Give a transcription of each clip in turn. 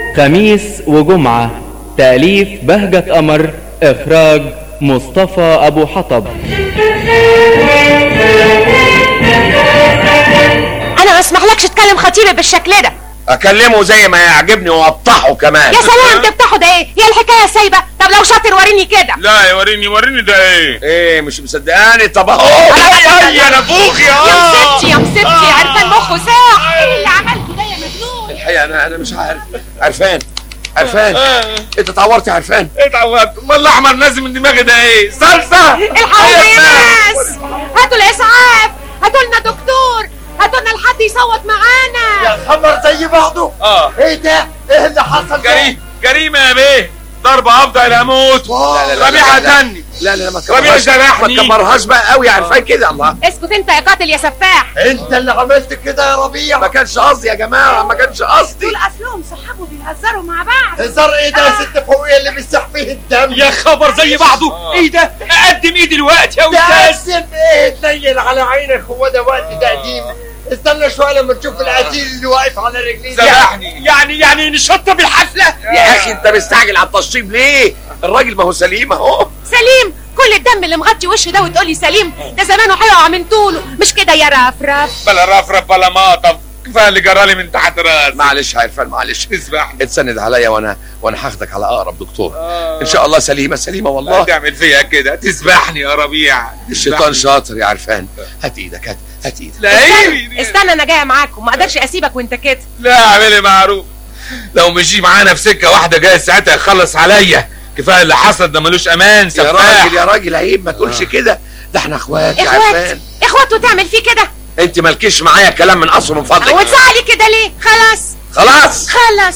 خميس وجمعة تأليف بهجة قمر إخراج مصطفى أبو حطب انا ما اسمحلكش تكلم خطيبي بالشكل ده اكلمه زي ما يعجبني واقطعه كمان يا سلام تفتحوا ده ايه هي الحكايه سايبه طب لو شاطر وريني كده لا وريني وريني ده ايه ايه مش مصدقاني طب اهو اي يا نفوخ يا يا مستي يا مستي عرفان مخه ساح ايه اللي عملته ده يا مجنون الحقيقه انا انا مش عارف عرفان عرفان انت اتعورت يا عرفان اتعودت امال الاحمر نازل من دماغي ده ايه صلصه الحقوا يا ناس هاتوا الاسعاف هاتوا لنا دكتور هاتوا لنا لحد يصوت معانا يا خبر زي بعضه اه ايه ده ايه اللي حصل ده جريمه جريمه يا بيه ضربه افضل اموت لا، لا، لا، ربيع لا، لا. هتني لا لا ما ربيع تكبرهاش ما جرحني تكبرهاش بقى قوي يا عرفان كده الله اسكت انت يا قاتل يا سفاح انت اللي عملت كده يا ربيع ما كانش قصدي يا جماعه ما كانش قصدي دول اصلهم صحابه بيهزروا مع بعض هزار ايه ده يا ست فوقيه اللي بيسح فيه الدم يا خبر زي بعضه ايه ده اقدم ايه دلوقتي يا استاذ تقسم ايه تنيل على عينك هو ده وقت تقديم استنى شويه لما تشوف القتيل اللي واقف على رجليه ده. سامحني يعني يعني نشطب الحفله يا اخي انت مستعجل على التشطيب ليه الراجل ما هو سليم اهو سليم كل الدم اللي مغطي وشه ده وتقولي سليم ده زمانه هيقع من طوله مش كده يا رفرف بلا رفرف بلا ماطف كفايه اللي جرالي من تحت راسي معلش يا عرفان معلش اسمحني اتسند عليا وانا وانا هاخدك على اقرب دكتور ان شاء الله سليمه سليمه والله تعمل فيا كده تسبحني يا ربيع الشيطان شاطر يا عرفان هات ايدك هات هات ايدك لا استنى, استنى انا جايه معاكم ما اقدرش اسيبك وانت كده لا اعملي معروف لو مشي معانا في سكه واحده جاي ساعتها يخلص عليا كفايه اللي حصل ده ملوش امان يا سفاح راجل يا راجل عيب ما تقولش كده ده احنا اخوات يا اخوات عرفان اخوات وتعمل فيه كده انت مالكيش معايا كلام من اصله من فضلك وتزعلي كده ليه خلاص خلاص خلاص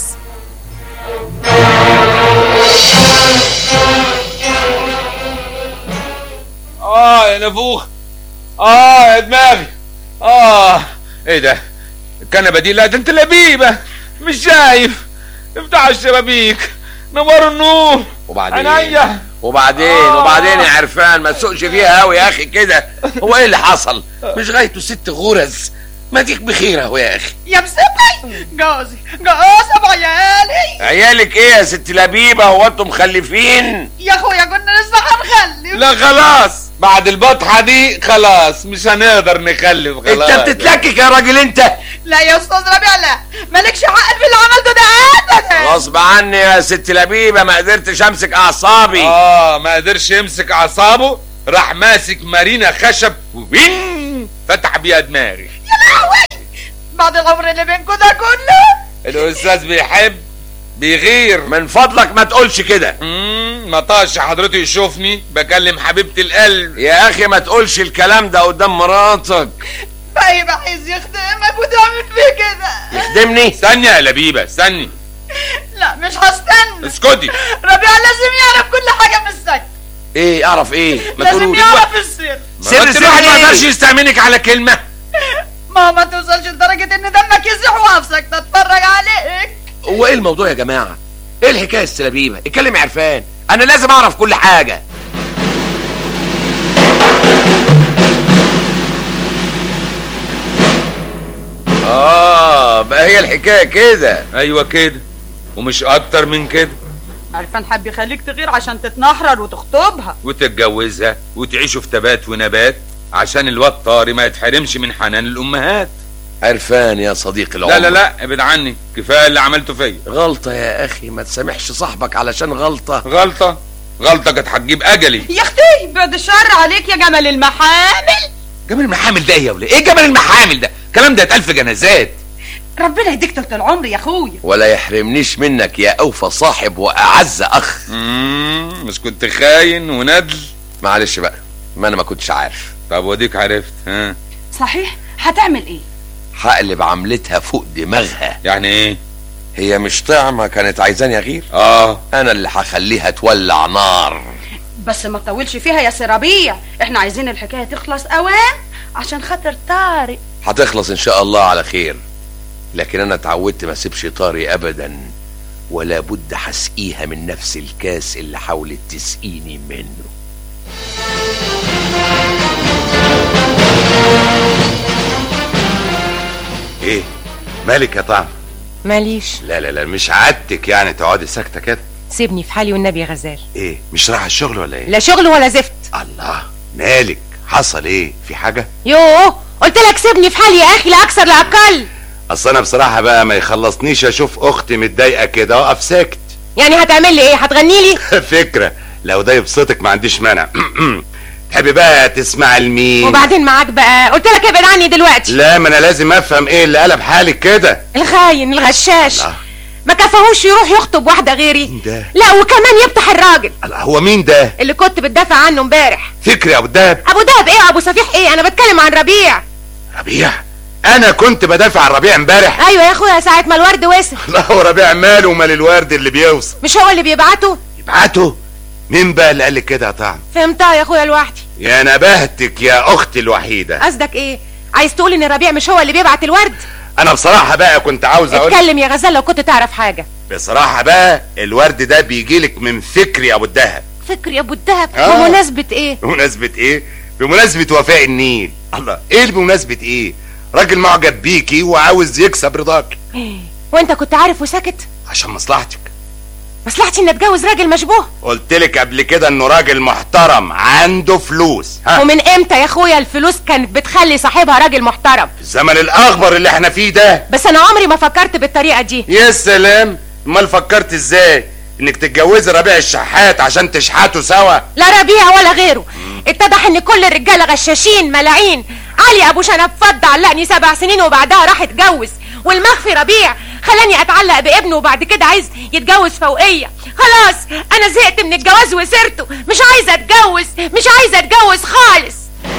اه يا نفوخ اه يا دماغي اه ايه ده الكنبه دي لا ده انت لبيبه مش شايف افتحوا الشبابيك نوروا النور وبعدين عينيا وبعدين آه. وبعدين يا عرفان ما تسوقش فيها قوي يا اخي كده هو ايه اللي حصل مش غايته ست غرز ما ديك بخير اهو يا اخي يا مسبي جوزي جوز ابو عيالي عيالك ايه يا ست لبيبه هو انتم مخلفين يا اخويا كنا لسه هنخلف لا خلاص بعد البطحه دي خلاص مش هنقدر نخلف خلاص انت بتتلكك يا راجل انت لا يا استاذ ربيع لا مالكش حق في اللي عملته ده ابدا غصب عني يا ست لبيبه ما قدرتش امسك اعصابي اه ما قدرش يمسك اعصابه راح ماسك مارينا خشب وين فتح بيها دماغي يا لهوي بعد العمر اللي بينكم ده كله الاستاذ بيحب بيغير من فضلك ما تقولش كده مم، ما طاش حضرته يشوفني بكلم حبيبة القلب يا اخي ما تقولش الكلام ده قدام مراتك بقى عايز يخدمك وتعمل فيه كده يخدمني استني يا لبيبة استني لا مش هستنى اسكتي ربيع لازم يعرف كل حاجه من السجن ايه اعرف ايه ما لازم تقولوش يعرف السر سر سر سر الواحد ما إيه؟ يقدرش يستأمنك على كلمة ما ما توصلش لدرجه ان دمك يسيح وافسك تتفرج عليك هو ايه الموضوع يا جماعه ايه الحكايه السلبيبه اتكلم يا عرفان انا لازم اعرف كل حاجه اه بقى هي الحكايه كده ايوه كده ومش اكتر من كده عرفان حب يخليك تغير عشان تتنحرر وتخطبها وتتجوزها وتعيشوا في تبات ونبات عشان الواد طاري ما يتحرمش من حنان الامهات عرفان يا صديقي العمر لا لا لا ابعد عني كفايه اللي عملته فيا غلطه يا اخي ما تسامحش صاحبك علشان غلطه غلطه غلطه كانت هتجيب اجلي يا اختي بعد الشر عليك يا جمل المحامل جمال المحامل ده ايه يا وليه ايه جمال المحامل ده الكلام ده اتقال في جنازات ربنا يديك طول العمر يا اخويا ولا يحرمنيش منك يا اوفى صاحب واعز اخ مم، مش كنت خاين وندل معلش بقى ما انا ما كنتش عارف طب وديك عرفت ها صحيح هتعمل ايه هقلب عملتها فوق دماغها يعني ايه هي مش طعمة كانت عايزاني اغير اه انا اللي هخليها تولع نار بس ما تطولش فيها يا سرابيع احنا عايزين الحكايه تخلص اوام عشان خاطر طارق هتخلص ان شاء الله على خير لكن انا اتعودت ما اسيبش طاري ابدا ولا بد هسقيها من نفس الكاس اللي حاولت تسقيني منه ايه مالك يا طعم ماليش لا لا لا مش عادتك يعني تقعدي ساكته كده سيبني في حالي والنبي يا غزال ايه مش رايحه الشغل ولا ايه لا شغل ولا زفت الله مالك حصل ايه في حاجه يوه قلت لك سيبني في حالي يا اخي لا اكثر لا اقل اصل انا بصراحه بقى ما يخلصنيش اشوف اختي متضايقه كده واقف ساكت يعني هتعمل لي ايه هتغني لي فكره لو ده يبسطك ما عنديش مانع تحبي بقى تسمع لمين وبعدين معاك بقى قلت لك ابعد عني دلوقتي لا ما انا لازم افهم ايه اللي قلب حالك كده الخاين الغشاش الله. ما كفاهوش يروح يخطب واحده غيري مين ده لا وكمان يفتح الراجل الله، هو مين ده اللي كنت بتدافع عنه امبارح فكري يا ابو الدهب ابو دهب ايه ابو صفيح ايه انا بتكلم عن ربيع ربيع انا كنت بدافع عن ربيع امبارح ايوه يا اخويا ساعه ما الورد وصل لا هو ربيع ماله ومال الورد اللي بيوصل مش هو اللي بيبعته يبعته مين بقى اللي قال لك كده يا طعم فهمتها يا اخويا لوحدي يا نبهتك يا اختي الوحيده قصدك ايه عايز تقول ان ربيع مش هو اللي بيبعت الورد انا بصراحه بقى كنت عاوز اقول اتكلم يا غزال لو كنت تعرف حاجه بصراحه بقى الورد ده بيجيلك من فكري يا ابو الدهب فكر يا ابو الدهب آه. بمناسبه ايه بمناسبه ايه بمناسبه وفاء النيل الله ايه اللي بمناسبه ايه راجل معجب بيكي وعاوز يكسب رضاك وانت كنت عارف وساكت عشان مصلحتك مصلحتي ان اتجوز راجل مشبوه قلت لك قبل كده انه راجل محترم عنده فلوس ها ومن امتى يا اخويا الفلوس كانت بتخلي صاحبها راجل محترم الزمن الاخبر اللي احنا فيه ده بس انا عمري ما فكرت بالطريقه دي يا سلام امال فكرت ازاي انك تتجوزي ربيع الشحات عشان تشحتوا سوا لا ربيع ولا غيره اتضح ان كل الرجاله غشاشين ملاعين علي ابو شنب فض علقني سبع سنين وبعدها راح اتجوز والمخفي ربيع خلاني اتعلق بابنه وبعد كده عايز يتجوز فوقيه خلاص انا زهقت من الجواز وسيرته مش عايزه اتجوز مش عايزه اتجوز خالص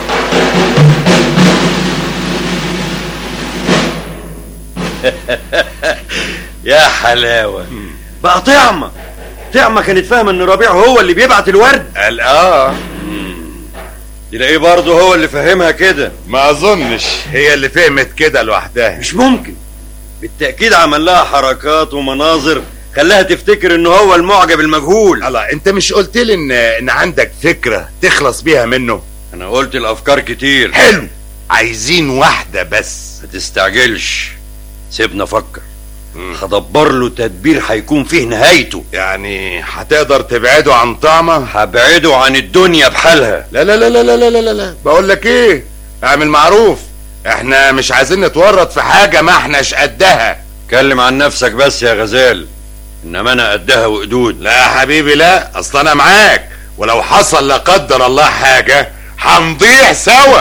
يا حلاوة بقى طعمة طعمة كانت فاهمة ان ربيع هو اللي بيبعت الورد قال اه تلاقيه برضه هو اللي فاهمها كده ما اظنش هي اللي فهمت كده لوحدها مش ممكن بالتأكيد عمل لها حركات ومناظر خلاها تفتكر ان هو المعجب المجهول الله انت مش قلت لي ان ان عندك فكره تخلص بيها منه انا قلت الافكار كتير حلو عايزين واحده بس ما تستعجلش سيبنا افكر هدبر له تدبير هيكون فيه نهايته يعني هتقدر تبعده عن طعمه هبعده عن الدنيا بحالها لا لا لا لا لا لا لا, لا, لا. بقول لك ايه اعمل معروف احنا مش عايزين نتورط في حاجه ما احناش قدها اتكلم عن نفسك بس يا غزال انما انا قدها وقدود لا يا حبيبي لا اصل انا معاك ولو حصل لا قدر الله حاجه هنضيع سوا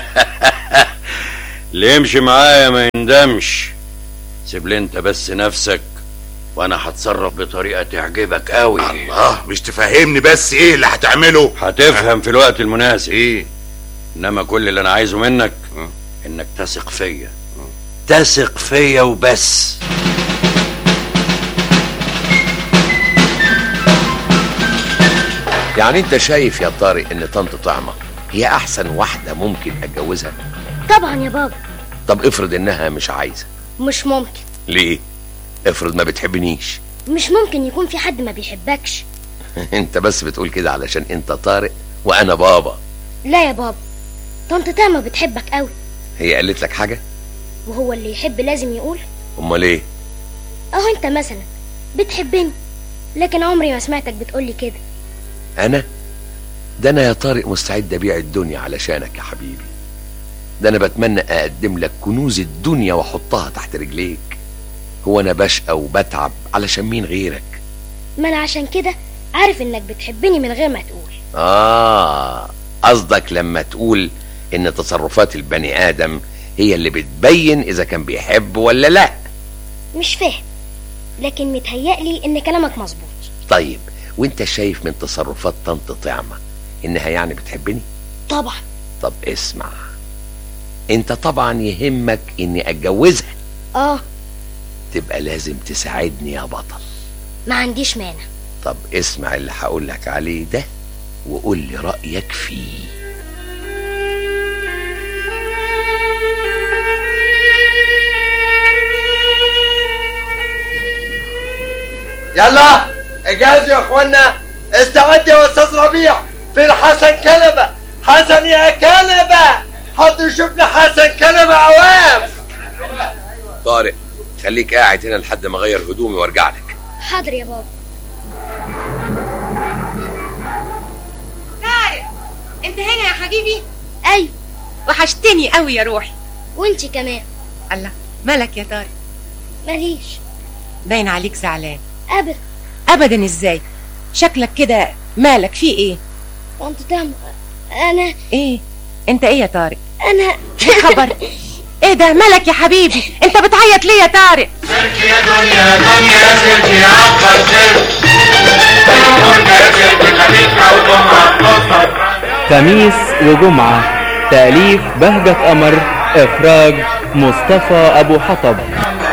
اللي يمشي معايا ما يندمش سيب لي انت بس نفسك وانا هتصرف بطريقه تعجبك قوي الله مش تفهمني بس ايه اللي هتعمله هتفهم في الوقت المناسب ايه انما كل اللي انا عايزه منك اه. انك تثق فيا تثق فيا وبس يعني انت شايف يا طارق ان طنط طعمه هي احسن واحده ممكن اتجوزها طبعا يا بابا طب افرض انها مش عايزه مش ممكن ليه افرض ما بتحبنيش مش ممكن يكون في حد ما بيحبكش انت بس بتقول كده علشان انت طارق وانا بابا لا يا بابا طنط تامة بتحبك قوي هي قالت لك حاجه وهو اللي يحب لازم يقول امال ايه اهو انت مثلا بتحبني لكن عمري ما سمعتك بتقولي كده انا ده انا يا طارق مستعد ابيع الدنيا علشانك يا حبيبي ده انا بتمنى اقدم لك كنوز الدنيا واحطها تحت رجليك هو انا بشقى وبتعب علشان مين غيرك ما انا عشان كده عارف انك بتحبني من غير ما تقول اه قصدك لما تقول ان تصرفات البني ادم هي اللي بتبين اذا كان بيحب ولا لا مش فاهم لكن متهيألي ان كلامك مظبوط طيب وانت شايف من تصرفات طنط طعمه انها يعني بتحبني طبعا طب اسمع انت طبعا يهمك اني اتجوزها اه تبقى لازم تساعدني يا بطل ما عنديش مانع طب اسمع اللي هقول لك عليه ده وقول لي رأيك فيه يلا اجهزوا يا اخوانا استعد يا استاذ ربيع فين حسن كنبه حسن يا كنبه حد يشوف لي حسن كنبه عوام طارق خليك قاعد هنا لحد ما اغير هدومي وارجع لك حاضر يا بابا طارق انت هنا يا حبيبي ايوه وحشتني قوي يا روحي وانت كمان الله مالك يا طارق ماليش باين عليك زعلان ابدا ابدا ازاي شكلك كده مالك في ايه وانت تعمل انا ايه انت ايه يا طارق انا يا خبر ايه ده مالك يا حبيبي انت بتعيط ليه يا طارق يا دنيا دنيا سيرتي يا عبر سيرتي دنيا سيرتي خليك او جمعة تنصر خميس وجمعة تأليف بهجة قمر إخراج مصطفى أبو حطب